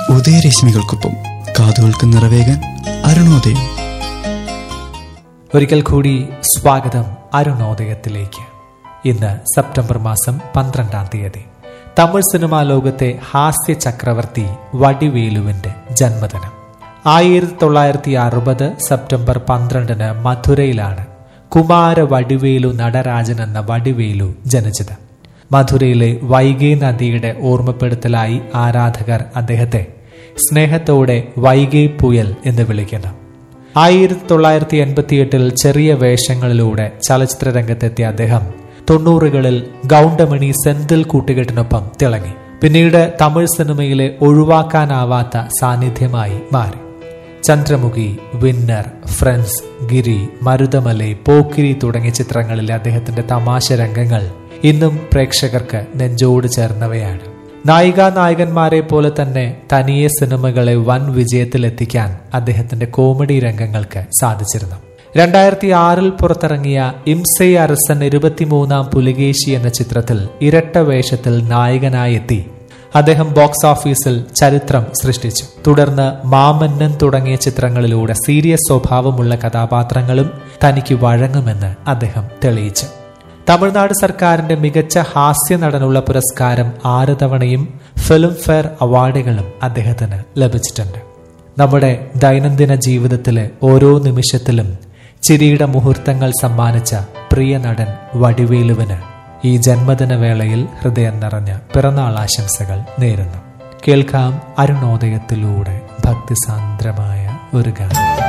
ഉദയരശ്മികൾക്കൊപ്പം കാതുകൾക്ക് നിറവേകാൻ അരുണോദയം ഒരിക്കൽ കൂടി സ്വാഗതം അരുണോദയത്തിലേക്ക് ഇന്ന് സെപ്റ്റംബർ മാസം പന്ത്രണ്ടാം തീയതി തമിഴ് സിനിമാ ലോകത്തെ ഹാസ്യ ചക്രവർത്തി വടിവേലുവിന്റെ ജന്മദിനം ആയിരത്തി തൊള്ളായിരത്തി അറുപത് സെപ്റ്റംബർ പന്ത്രണ്ടിന് മധുരയിലാണ് കുമാര വടിവേലു നടരാജൻ എന്ന വടിവേലു ജനിച്ചത് മധുരയിലെ വൈഗേ നദിയുടെ ഓർമ്മപ്പെടുത്തലായി ആരാധകർ അദ്ദേഹത്തെ സ്നേഹത്തോടെ വൈഗേ പുയൽ എന്ന് വിളിക്കുന്നു ആയിരത്തി തൊള്ളായിരത്തി എൺപത്തിയെട്ടിൽ ചെറിയ വേഷങ്ങളിലൂടെ ചലച്ചിത്ര രംഗത്തെത്തിയ അദ്ദേഹം തൊണ്ണൂറുകളിൽ ഗൗണ്ടമണി സെന്തിൽ കൂട്ടുകെട്ടിനൊപ്പം തിളങ്ങി പിന്നീട് തമിഴ് സിനിമയിലെ ഒഴിവാക്കാനാവാത്ത സാന്നിധ്യമായി മാറി ചന്ദ്രമുഖി വിന്നർ ഫ്രണ്ട്സ് ഗിരി മരുതമലൈ പോക്കിരി തുടങ്ങിയ ചിത്രങ്ങളിലെ അദ്ദേഹത്തിന്റെ തമാശ രംഗങ്ങൾ ഇന്നും പ്രേക്ഷകർക്ക് നെഞ്ചോട് ചേർന്നവയാണ് നായികാ നായകന്മാരെ പോലെ തന്നെ തനിയെ സിനിമകളെ വൻ വിജയത്തിലെത്തിക്കാൻ അദ്ദേഹത്തിന്റെ കോമഡി രംഗങ്ങൾക്ക് സാധിച്ചിരുന്നു രണ്ടായിരത്തി ആറിൽ പുറത്തിറങ്ങിയ ഇംസെ അരസൻ ഇരുപത്തിമൂന്നാം പുലികേശി എന്ന ചിത്രത്തിൽ ഇരട്ട വേഷത്തിൽ നായകനായി എത്തി അദ്ദേഹം ബോക്സ് ഓഫീസിൽ ചരിത്രം സൃഷ്ടിച്ചു തുടർന്ന് മാമന്നൻ തുടങ്ങിയ ചിത്രങ്ങളിലൂടെ സീരിയസ് സ്വഭാവമുള്ള കഥാപാത്രങ്ങളും തനിക്ക് വഴങ്ങുമെന്ന് അദ്ദേഹം തെളിയിച്ചു തമിഴ്നാട് സർക്കാരിന്റെ മികച്ച ഹാസ്യ നടനുള്ള പുരസ്കാരം ആറ് തവണയും ഫിലിം ഫെയർ അവാർഡുകളും അദ്ദേഹത്തിന് ലഭിച്ചിട്ടുണ്ട് നമ്മുടെ ദൈനംദിന ജീവിതത്തിലെ ഓരോ നിമിഷത്തിലും ചിരിയുടെ മുഹൂർത്തങ്ങൾ സമ്മാനിച്ച പ്രിയ നടൻ വടിവേലുവിന് ഈ ജന്മദിന വേളയിൽ ഹൃദയം നിറഞ്ഞ പിറന്നാൾ ആശംസകൾ നേരുന്നു കേൾക്കാം അരുണോദയത്തിലൂടെ ഭക്തിസാന്ദ്രമായ ഒരു ഗാനം